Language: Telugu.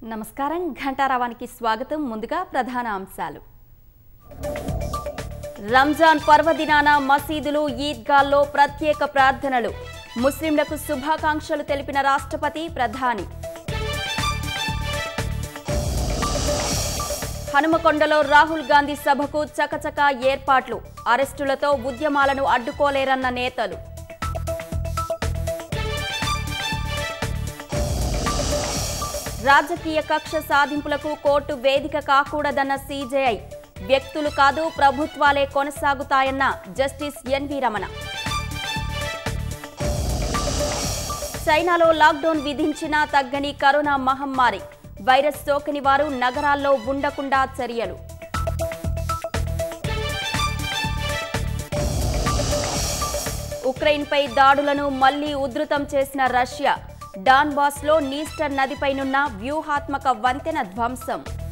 నమస్కారం ఘంటారావానికి స్వాగతం ముందుగా ప్రధాన అంశాలు రంజాన్ పర్వదినాన మసీదులు ఈద్గాల్లో ప్రత్యేక ప్రార్థనలు ముస్లింలకు శుభాకాంక్షలు తెలిపిన రాష్ట్రపతి ప్రధాని హనుమకొండలో రాహుల్ గాంధీ సభకు చకచకా ఏర్పాట్లు అరెస్టులతో ఉద్యమాలను అడ్డుకోలేరన్న నేతలు రాజకీయ కక్ష సాధింపులకు కోర్టు వేదిక కాకూడదన్న సీజేఐ వ్యక్తులు కాదు ప్రభుత్వాలే కొనసాగుతాయన్న జస్టిస్ ఎన్వి రమణ చైనాలో లాక్డౌన్ విధించినా తగ్గని కరోనా మహమ్మారి వైరస్ సోకని వారు నగరాల్లో ఉండకుండా చర్యలు ఉక్రెయిన్పై దాడులను మళ్లీ ఉధృతం చేసిన రష్యా డాన్బాస్లో నీస్టర్ నదిపైనున్న వ్యూహాత్మక వంతెన ధ్వంసం